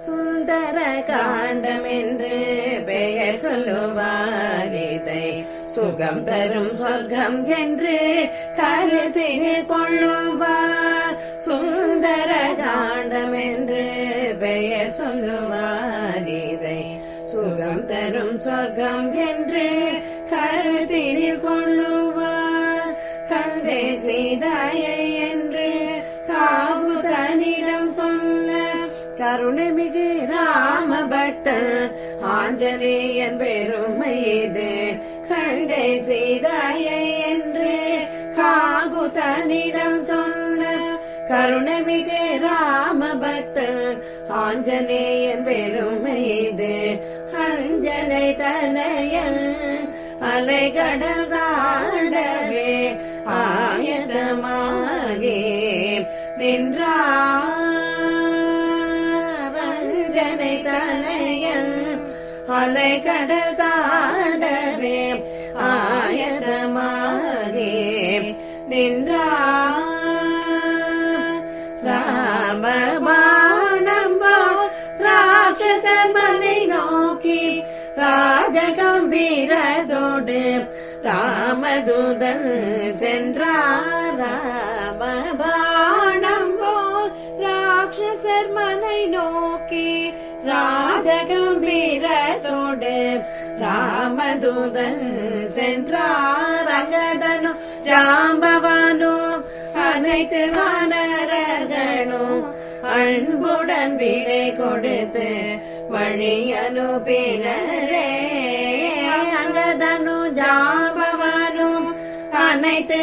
சுந்தர காண்டம் என்று பெயர் சொல்லுவார் இதை சுகம் தரும் சொர்க்கம் என்று கருத்தில் கொள்ளுவார் சுந்தர காண்டம் என்று பெயர் சொல்லுவார் இதை சுகம் தரும் சொர்க்கம் என்று கருத்தில் கொள்ளுவார் கண்டே சீதாயை என்று காபுதனிடம் சொல்ல கருணைமிகு ராம பக்தன் ஆஞ்சநேயன் பெருமை இது கண்டே சீதாயை என்று காகுதனிடம் சொன்ன கருணைமிகு ராம பக்தன் ஆஞ்சநேயன் பெருமை இது அஞ்சனை தனையன் அலைகடல் தாண்டவே ஆயதமாகி நின்றாரஞ்சனை தனையன் அலைகடல் தாண்டவே ஆயதமாகி நின்றார் ராமபாணம் ராட்சசர் மலை நோக்கி ராஜகம்பீரதோடு ராமதூதன் சென்றார் ராமபாணம் போல் ராட்சசர் மலை நோக்கி ராஜகம்பீரத்தோடு ராமதூதன் சென்றார் அங்கதனும் ஜாம்பவானும் அனைத்து வானரர்களும் அன்புடன் விடை கொடுத்து வழி அனுப்பினரே அங்கதனு ஜாம்பவானும் அனைத்து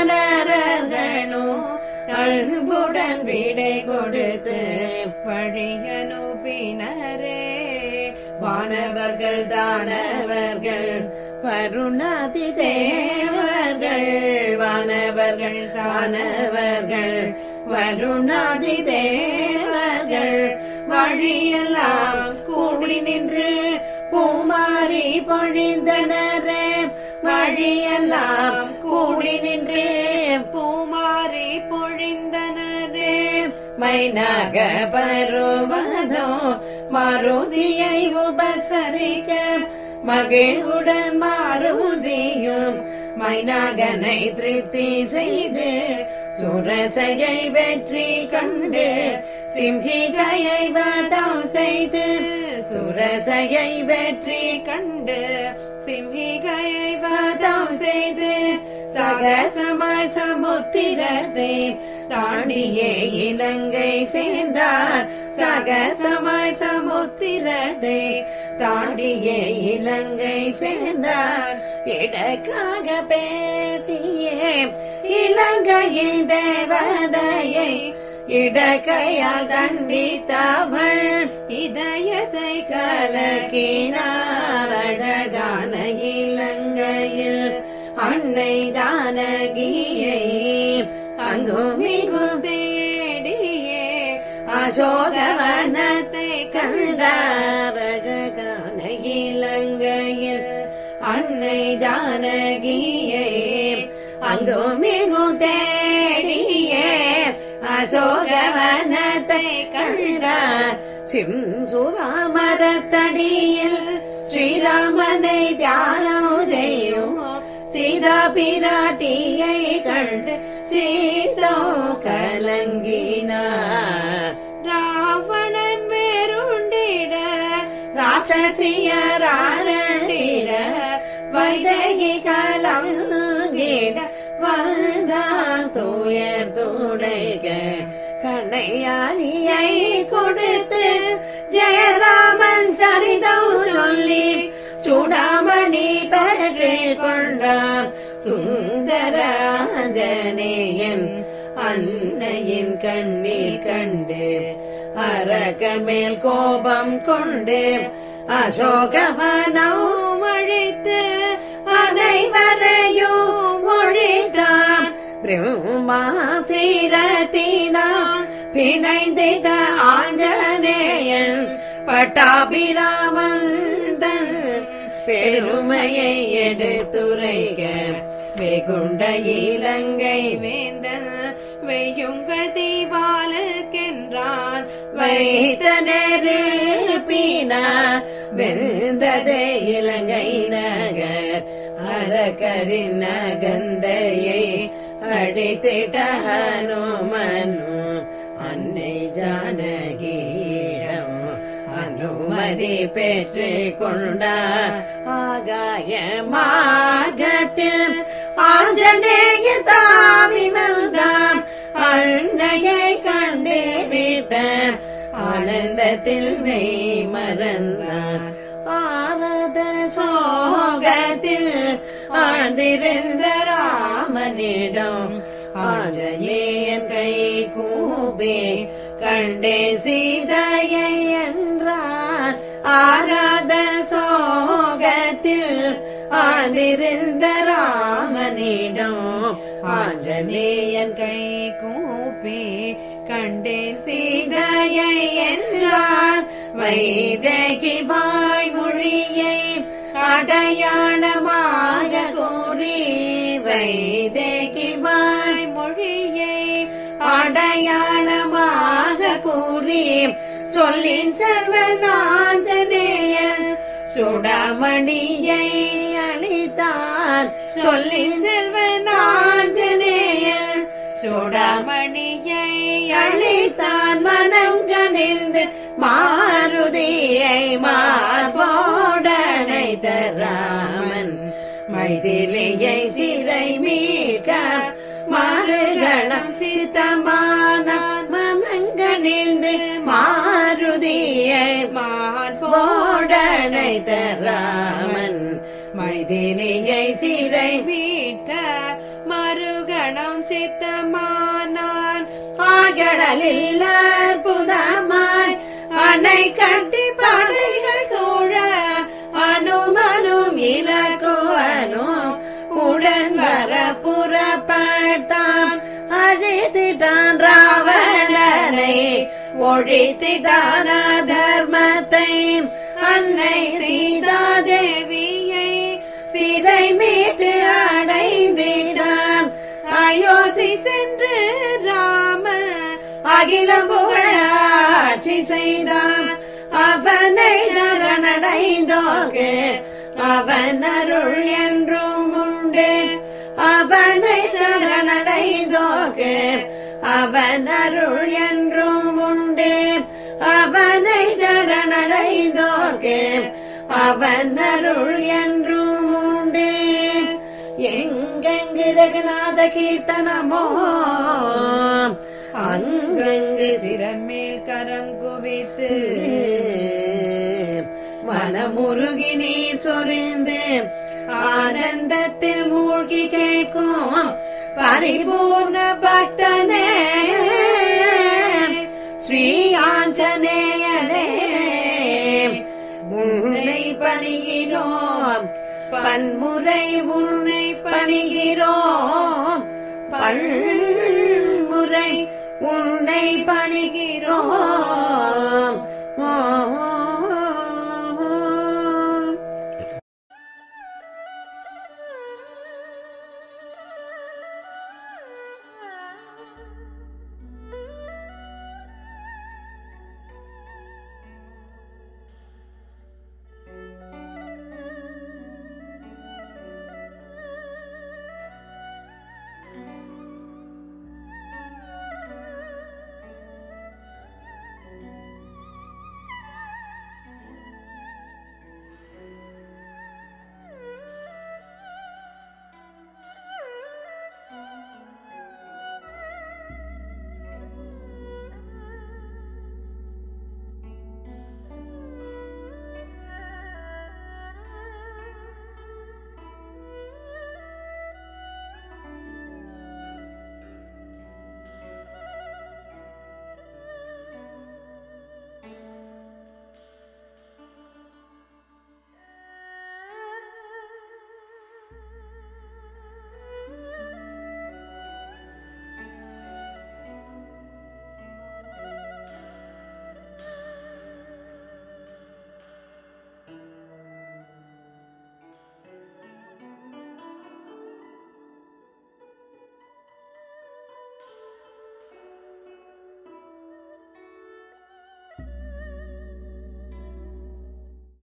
வானரர்களும் அன்புடன் விடை கொடுத்து வழி அனுப்பினரே வானவர்கள் தானவர்கள் வருணாதி தேவர்கள் வானவர்கள் தானவர்கள் வருணாதி தேவர்கள் வழியெல்லாம் கூடி நின்று பூமாரி பொழிந்தனரே வழியெல்லாம் கூடி நின்று பூமாரி பொழிந்தனரே மைனாக பருவதோ மாருதியை உபசரிக்க மகிழ்வுடன் மாருதியும் மைனாகனை திருப்தி செய்து சுரசையை வெற்றி கண்டு சிம்ஹிகையை வதம் செய்து சுரசையை வெற்றி கண்டு சிம்ஹிகையை வதம் செய்து சகசமாய் சமுத்திரத்தை தாண்டியே இலங்கை சேர்ந்தார் சகசமாய் சமுத்திரத்தை தாண்டியே இலங்கை சேர்ந்தார் இடக்காக பேசியே இலங்கையின் தேவதையை இடக்கையால் தண்டித்தவள் இதயத்தை கலக்கினார் அழகான இலங்கையில் அன்னை ஜானகியை அங்கும் இங்கும் தேடியே அசோகவனத்தை கண்டார் அழகான இலங்கையில் அன்னை ஜானகியை அங்கும் இங்கும் தேடியே அசோகவனத்தை கண்டார் சிம்சுராமரத்தடியில் ஸ்ரீராமனை தியானம் செய்யும் சீதா பிராட்டியை கண்டு சீதோ கலங்கினார் ராவணன் வேறுண்டிட ராட்சசியராரிட வைதகி கலங்கிட வந்தா துயர் துடைக கண்ணையாளியை கொடுத்து ஜெயராமன் சரிதம் சொல்லி சுடாமணி பெற்று கொண்டார் சுந்தராஞ்சனேயன் அன்னையின் கண்ணீர் கண்டு அரக்க மேல் கோபம் கொண்டு அசோகவனம் அழைத்து அனைவரையும் மொழிதான் பிரம்மாசிரத்தினான் பிணைந்திட ஆஞ்சநேயன் பட்டாபிராமன் தன் பெருமையை எடுத்துரைக வெகுண்ட இலங்கை வேந்தன் வெய்யுங்கள் தீபாலுக்கென்றான் வைத்தனரே வீணா வெந்ததே இலங்கை நகர் அரக்கரின் நகந்தையை அடித்திட்ட ஹனுமனு அன்னை ஜானகியிடம் அனுமதி பெற்று கொண்டார் ஆகாய மார்க்கத்தில் ஆஞ்சநேய தாவி வந்தாம் அன்னையை கண்டு விட்டார் ஆனந்தத்தில் மெய் மறந்தார் ஆனத சோகத்தில் ஆழ்ந்திருந்த ராமனிடம் ஆஞ்சநேயன் கை கூபி கண்டே சீதையை என்றார் ஆராத சோகத்தில் ஆழ்ந்திருந்த ராமனிடம் ஆஞ்சநேயன் கை கூப்பி கண்டேன் சீதையை என்றார் வைதகி வாய்மொழியை அடையாளமாக கூறி வைதகி வாய் மொழியை அடையாளமாக கூறி சொல்லின் செல்வனாஞ்சனேயன் சுடமணியை அளித்தார் சொல்லின் செல்வனாஞ்சனேயன் சுடமணி மணியை அழித்தான் மனம் கனிந்து மாருதியை மார்போடனை தராமன் மைதிலியை சிறை மீட்க மாறுகளம் சித்தமான மனங்கணிந்து மாருதியை போடனை தராமன் மைதிலியை சிறை மீட்க மறுகணம் சித்தமானான் ஆகடலில் அற்புதமாய் அணை கட்டி படைகள் சூழ அனுமனும் இலக்குவனும் உடன் வர புறப்பட்டான் அழித்திட்டான் ராவணனை ஒழித்திட்டான தர்மத்தை அன்னை சீதாதேவியை சிறை மீட்டு அடைந்திடான் அயோத்தி சென்று ராம அகிலம் புகழாட்சி செய்தான் அவனை சரணடைந்தோக்கு அவன் அருள் என்றும் உண்டு அவனை சரணடைந்தோக்கு அவன் அருள் என்றும் உண்டு அவனை சரணடைந்தோக்கு அவன் அருள் என்றும் உண்டு எங்கெங்கு ரகுநாத கீர்த்தனமோ அங்கங்கு சிறமேல் கரம் குவித்து மனமுருகி நீர் சொரிந்து ஆனந்தத்தில் மூழ்கி கேட்கும் பரிபூர்ண பக்தனே ஸ்ரீ ஆஞ்சநேயனே உன்னை பணிகிறோம் பன்முறை உன்னை பணிகிறோம் பன்முறை உன்னை பணிகிறோம்